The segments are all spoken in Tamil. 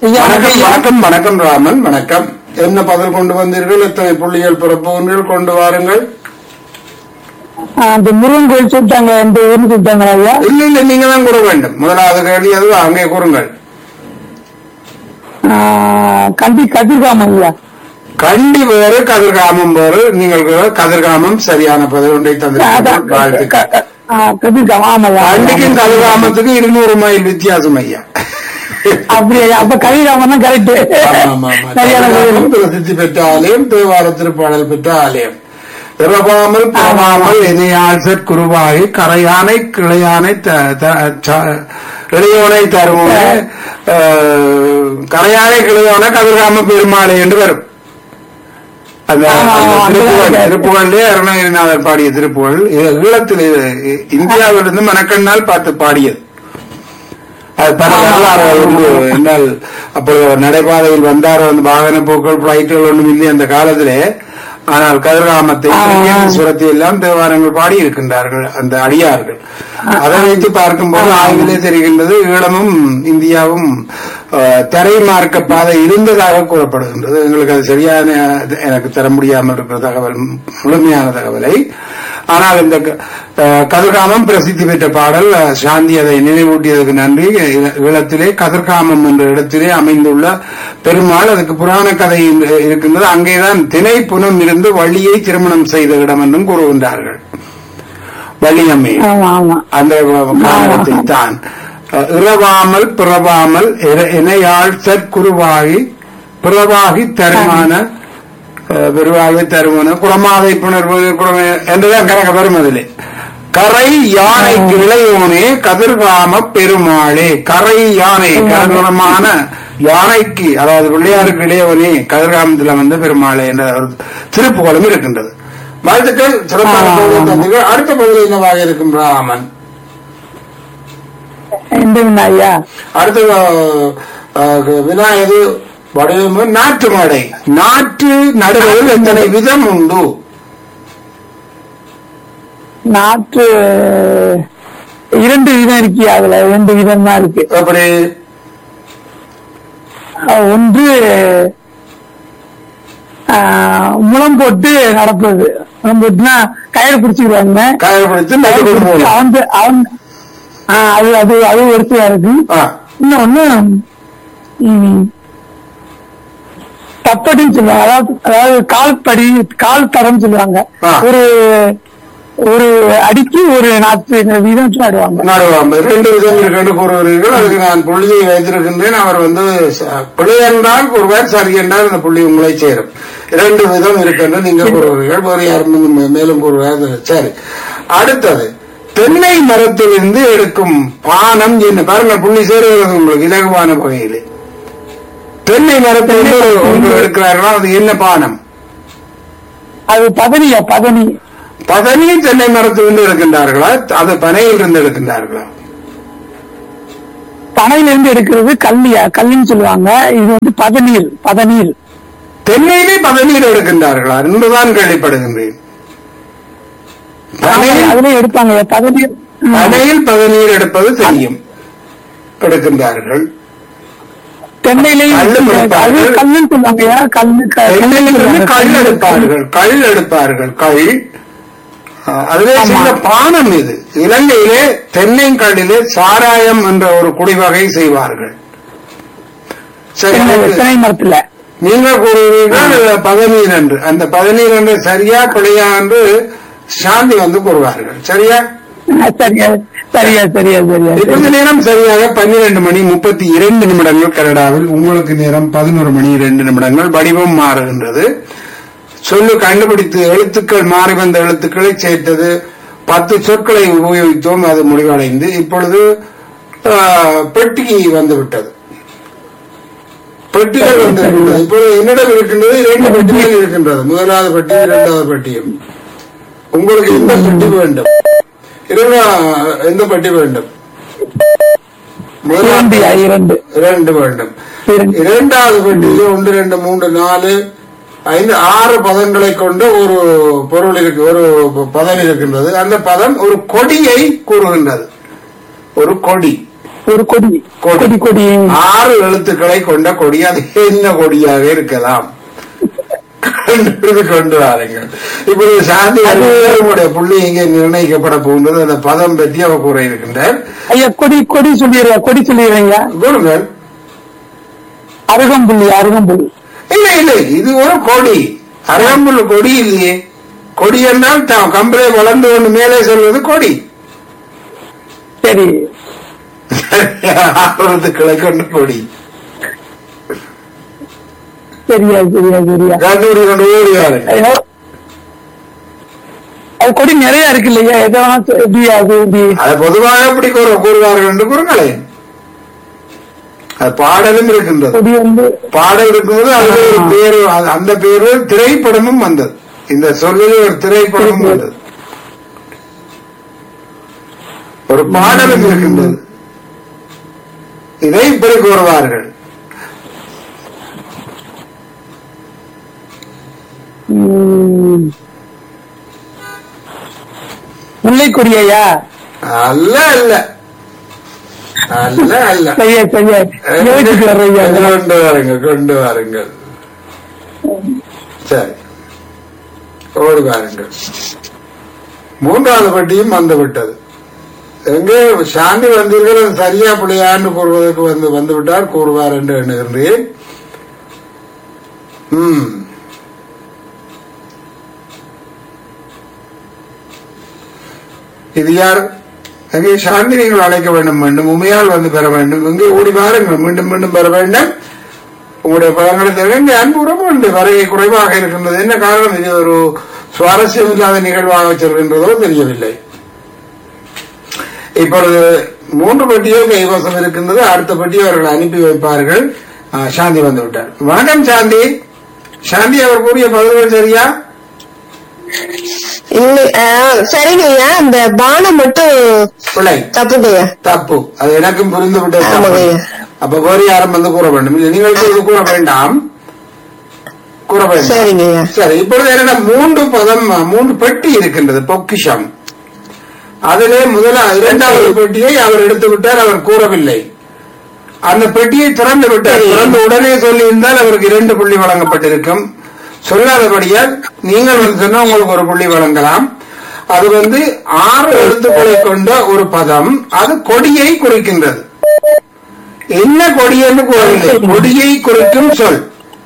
ஐயா, வணக்கம் ஐயா. வணக்கம் வணக்கம் ராமன் வணக்கம் என்ன பதில் கொண்டு வந்தீர்கள் எத்தனை புள்ளிகள் பிறப்புகள் கொண்டு வாருங்கள் ஆ, அந்த முருகன் கோயில் சொல்லிட்டாங்க இந்த ஊர்னு சொல்லிட்டாங்க ஐயா இல்ல இல்ல நீங்க தான் கூற வேண்டும் முதலாவது கேள்வி அது அங்கே கூறுங்கள் ஆ, கண்டி கதிர்காமம் ஐயா கண்டி வேறு கதிர்காமம் வேறு நீங்கள் கூற கதிர்காமம் சரியான பதில் ஒன்றை அதான் தந்திருக்கிறீர்கள் க- வாழ்த்துக்கள் க- ஆ, கதிர்காமம் ஆமாய்யா கண்டிக்கும் கதிர்காமத்துக்கு இருநூறு மைல் வித்தியாசம் ஐயா அப்படி ஐயா அப்ப கதிர்காமம் தான் கரெக்ட் ஆமா, ஆமா. சரியான கதிர்காமம் பதில் பிரசித்தி பெற்ற ஆலயம் தேவார திருப்பாடல் பெற்ற ஆலயம் இறவாமல் போகாமல் இணையாசற் குருவாகி கரையானை கிளையானை த- த- ச- இளையோனை தருவோனே அஹ், கரையானை கிளையோனை கதிர்காம பெருமாளை என்று வரும் அந்த ஆமா, அந்த ஆமா, திருப்புகழ் அந்த- திருப்புகழ்லே அருணகிரிநாதர் பாடிய திருப்புகழ் இது ஈழத்தில் இது இந்தியாவிலிருந்து மனக்கண்ணால் பார்த்து பாடியது அது பல வரலாறுகள் உண்டு என்னால் அப்பொழுது அவர் நடைபாதையில் வந்தார் அந்த வாகன போக்குகள் பிளைட்டுகள் ஒன்றும் இல்லை அந்த காலத்திலே ஆனால் கதிர்காமத்தை ஆ. சுரத்தி எல்லாம் தேவாரங்கள் பாடி இருக்கின்றார்கள் அந்த அடியார்கள் அதை வைத்து பார்க்கும்போது ஆய்விலே தெரிகின்றது ஈழமும் இந்தியாவும் அஹ், தரைமார்க்க பாதை இருந்ததாக கூறப்படுகின்றது எங்களுக்கு அது சரியான இது எனக்கு தர முடியாமல் இருக்கிற தகவல் முழுமையான தகவலை ஆனால் இந்த க- அஹ், கதிர்காமம் பிரசித்தி பெற்ற பாடல் அஹ், சாந்தி அதை நினைவூட்டியதுக்கு நன்றி ஈ- ஈழத்திலே கதிர்காமம் என்ற இடத்திலே அமைந்துள்ள பெருமாள் அதுக்கு புராண கதை இரு- இருக்கின்றது அங்கேதான் திணை புனம் இருந்து வள்ளியை திருமணம் செய்த இடம் என்றும் கூறுகின்றார்கள் வள்ளியம்மை ஆமா ஆமா அந்த காரணத்தை தான் அஹ், இறவாமல் பிறவாமல் இற- இணையாள் சற்குருவாகி பிறவாகி தருமான அஹ், பெருவாகி தருமான குரமாதை புணர்வு குரம என்றுதான் கணக்க வரும் அதிலே கரை யானை இளையோனே கதிர்காம பெருமாளே கரை யானை கரகுணமான யானைக்கு அதாவது பிள்ளையாருக்கு இளையவனே கதிர்காமத்தில் வந்த பெருமாளே என்ற ஒரு திருப்புகழும் இருக்கின்றது வாழ்த்துக்கள் சிறப்பான ஆ. பதிலை தந்தீர்கள். அடுத்த பதில் என்னவாக இருக்கும் ராமன் எந்த வினா ஐயா அடுத்த அஹ், அஹ், வினா எது வடிவம் நாற்று மடை நாற்று நடுவதில் எத்தனை விதம் உண்டு நாட்டு இரண்டு விதம் இருக்கு அதுல ரெண்டு விதம் தான் இருக்கு அப்படி அஹ் ஒன்று ஆஹ், முளம் போட்டு நடப்பது முளம் போட்டுனா கயிறு பிடிச்சிக்கிறாங்க காயப்படுத்தி கயிறு நடுவில் பிடிச்சி போகணும். அவன் அவன் ஆஹ், அது அது அது ஒருத்தையா இருக்கு ஆ, இன்னொன்னு ம், தப்படின்னு சொல்லுவாங்க அதாவது அதாவது கால்படி கால் தரம் சொல்லுவாங்க ஆ. ஒரு ஒரு அடிக்கு ஒரு நாற்று வீதம் வச்சு ஆடுவாங்க நடுவாம் ரெண்டு விதம் இருக்கு கூறுகிறீர்கள் அதுக்கு நான் புள்ளியை வைத்திருக்கின்றேன் அவர் வந்து ச- பிழை என்றால் கூறுவார் சரி என்றால் அந்த புள்ளி உங்களை சேரும் இரண்டு விதம் இருக்கின்ற நீங்க கூறுகிறீர்கள் வேறு யாரும் மே- மேலும் கூறுவார் சரி அடுத்தது தென்னை மரத்திலிருந்து எடுக்கும் பானம் என்ன பாருங்க புள்ளி சேருகிறது உங்களுக்கு இலகுவான வகையில் தென்னை மரத்திலிருந்து ஒரு- ஒன்று எடுக்கிறார்களா அது என்ன பானம் அது பதனியா பதனி பதனி தென்னை மரத்திலிருந்து எடுக்கின்றார்களா அது பனையில் இருந்து எடுக்கின்றார்களா பனையில இருந்து எடுக்கிறது கல்லியா கல்லின்னு சொல்லுவாங்க இது வந்து பதநீர் பதநீர் தென்னையிலே பதநீர் எடுக்கின்றார்களா என்றுதான் கேள்விப்படுகின்றேன் பனையில் அதுல எடுப்பாங்க பதநீர் ம். பனையில் பதநீர் எடுப்பது தெரியும் எடுக்கின்றார்கள் தென்னையிலையும் கல்லு அது எடுப்பார்கள். கல்லுன்னு சொல்லுவாங்க கல்லு க- தென்னையிலிருந்து கல் கல்லு எடுப்பார்கள் கல் எடுப்பார்கள் கல் அஹ், அதுவே ஆமா. சில பானம் இது இலங்கையிலே தென்னைக்கல்லிலே சாராயம் என்ற ஒரு குடிவகை செய்வார்கள் சரி தென்னை எனக்கு- தென்னை மரத்துல நீங்க கூறுவீர்கள் பதநீர் என்று அந்த பதநீர் என்று சரியா பிழையா என்று சாந்தி வந்து கூறுவார்கள் சரியா ஆ, சரியா சரியா சரியா சரியா இப்போது நேரம் சரியாக பன்னிரண்டு மணி முப்பத்தி இரண்டு நிமிடங்கள் கனடாவில் உங்களுக்கு நேரம் பதினோரு மணி இரண்டு நிமிடங்கள் வடிவம் மாறுகின்றது சொல்லு கண்டுபிடித்து எழுத்துக்கள் மாறி வந்த எழுத்துக்களை சேர்த்தது பத்து சொற்களை உபயோகித்தோம் அது முடிவடைந்து இப்பொழுது ஆ, பெட்டி வந்துவிட்டது பெட்டிகள் வந்து விட்டது. இப்பொழுது என்னிடம் இருக்கின்றது இரண்டு பெட்டிகள் இருக்கின்றது முதலாவது பெட்டி இரண்டாவது பெட்டியும் உங்களுக்கு எந்த பெட்டி வேண்டும் இரண்டா எந்த பெட்டி வேண்டும் இரண்டு முதலாவது ஐயா, இரண்டு இரண்டு வேண்டும் இரண்டு. இரண்டாவது பெட்டியில் ஒன்று ரெண்டு மூன்று நாலு ஐந்து ஆறு பதங்களை கொண்ட ஒரு பொருள் இருக்கு ஒரு பதம் இருக்கின்றது அந்த பதம் ஒரு கொடியை கூறுகின்றது ஒரு கொடி ஒரு கொடி கொடி. கொடி கொடி ஆறு எழுத்துக்களை கொண்ட கொடி அது என்ன கொடியாக இருக்கலாம் கண்டு கொண்டு வாருங்கள் இப்படி சாந்தி உங்களுடைய புள்ளி இங்கே நிர்ணயிக்கப்பட போகின்றது அந்த பதம் பற்றி அவர் கூற இருக்கின்றார் ஐயா கொடி கொடி சொல்லிடுறேன் கொடி சொல்லிடுறேங்க கூறுங்கள் அருகம்புல்லி அருகம்புல் இல்லை இல்லை இது ஒரு கொடி அருகம்புல் கொடி இல்லையே கொடி என்றால் த- கம்பிலே வளர்ந்து கொண்டு மேலே செல்வது கொடி சரி ஆறுத்துக்களை கொண்டு கொடி சரியா சரியா சரியா கல்லூரி கொண்டு ஓடி வாருங்கள் ஐயா, அது கொடி நிறைய இருக்கு இல்லையா எதை வேணா சொ- எப்படி அது எப்படி அது பொதுவாக எப்படி கூற கூறுவார்கள் என்று கூறுங்களேன் அது பாடலும் இருக்கின்றது கொடி வந்து பாடல் இருக்கும்போது அது ஒரு பேரு அது- அந்த பேரு திரைப்படமும் வந்தது இந்த சொல்லில் ஒரு திரைப்படமும் வந்தது ஒரு பாடலும் இருக்கின்றது இதை இப்படி கூறுவார்கள் ம், முல்லை கொடி ஐயா அல்ல அல்ல அல்ல அல்ல சரியா சரியா யோசிச்சுட்டு வர்றேன் ஐயா கொண்டு வாருங்கள் கொண்டு வாருங்கள் சரி ஓடி வாருங்கள் மூன்றாவது பட்டியும் வந்து விட்டது எங்கே சாந்தி வந்தீர்கள் அது சரியா பிள்ளையான்னு கூறுவதற்கு வந்து வந்து விட்டார் கூறுவார் என்று எண்ணுகின்றேன் ம் இது யார் எங்கே சாந்தி நீங்கள் அழைக்க வேண்டும் மீண்டும் உமையால் வந்து பெற வேண்டும் எங்கே ஓடி வாருங்கள் மீண்டும் மீண்டும் பெற வேண்டும் உங்களுடைய பழங்களை தவிர இங்கே அன்பு உறவு உண்டு வரையை குறைவாக இருக்கின்றது என்ன காரணம் இது ஒரு சுவாரஸ்யம் இல்லாத நிகழ்வாக செல்கின்றதோ தெரியவில்லை இப்பொழுது மூன்று பெட்டியோ கைவசம் இருக்கின்றது அடுத்த பெட்டியை அவர்கள் அனுப்பி வைப்பார்கள் ஆ, சாந்தி வந்து விட்டார் வணக்கம் சாந்தி சாந்தி அவர் கூறிய பதில்கள் சரியா இல்லை ஆ, சரிங்கய்யா இந்த பானம் மட்டும் பிள்ளை தப்புங்கய்யா தப்பு அது எனக்கும் புரிந்து விட்டது தப்பு. ஆமாங்க. அப்ப வேறு யாரும் வந்து கூற வேண்டும் இல்லை நீங்கள் இப்பொழுது கூற வேண்டாம் கூற வேண்டாம் சரிங்கய்யா சரி இப்பொழுது என்னன்னா மூன்று பதம் மூன்று பெட்டி இருக்கின்றது பொக்கிஷம் அதிலே முதல இரண்டாவது பெட்டியை அவர் எடுத்து விட்டார் அவர் கூறவில்லை அந்த பெட்டியை திறந்து விட்டார் சரி. திறந்து உடனே சொல்லி இருந்தால் அவருக்கு இரண்டு புள்ளி வழங்கப்பட்டிருக்கும் சொல்லாதபடியால் நீங்கள் வந்து சொன்னா உங்களுக்கு ஒரு புள்ளி வழங்கலாம் அது வந்து ஆறு எழுத்துக்களை கொண்ட ஒரு பதம் அது கொடியை குறிக்கின்றது என்ன கொடி என்று கூறவில்லை கொடியை குறிக்கும் சொல்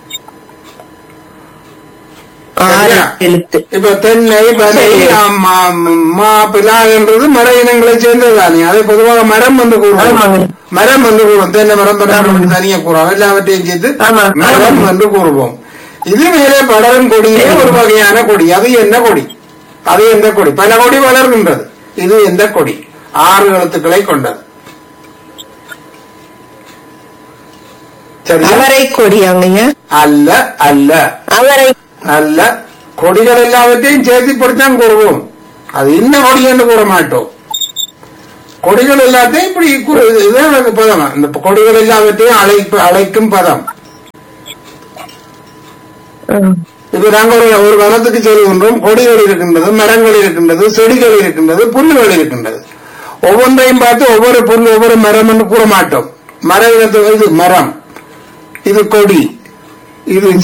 ஆறு சரியா? எழுத்து இப்ப தென்னை பனை சரி. ஆம், ஆம், மா பிலா என்றது மர இனங்களை சேர்ந்ததுதானே அதை பொதுவாக மரம் வந்து கூறுவோம் ஆமாங்க. மரம் வந்து கூறுவோம் தென்னை மரம் பனை மரம் தனியா கூறுவோம் எல்லாவற்றையும் சேர்த்து ஆமா. மரம் என்று கூறுவோம் இது மேலே படரும் கொடியே ஒரு வகையான கொடி அது என்ன கொடி அது எந்த கொடி பல கொடி வளர்கின்றது இது எந்த கொடி ஆறு எழுத்துக்களை கொண்டது சரி அவரை கொடியாங்கய்யா அல்ல அல்ல அவரை அல்ல கொடிகள் எல்லாவற்றையும் சேர்த்து இப்படித்தான் கூறுவோம் அது என்ன கொடி என்று கூற மாட்டோம் கொடிகள் எல்லாத்தையும் இப்படி கூறு- இதுதான் எனக்கு பதம் இந்த கொடிகள் எல்லாவற்றையும் அழைப்பு அழைக்கும் பதம் ம். இப்ப நாங்க ஒரு ஒரு வனத்துக்கு செல்கின்றோம் கொடிகள் இருக்கின்றது மரங்கள் இருக்கின்றது செடிகள் இருக்கின்றது புல்லுகள் இருக்கின்றது ஒவ்வொன்றையும் பார்த்து ஒவ்வொரு புல் ஒவ்வொரு மரம் என்று கூற மாட்டோம் மர இனத்து இது மரம் இது கொடி இது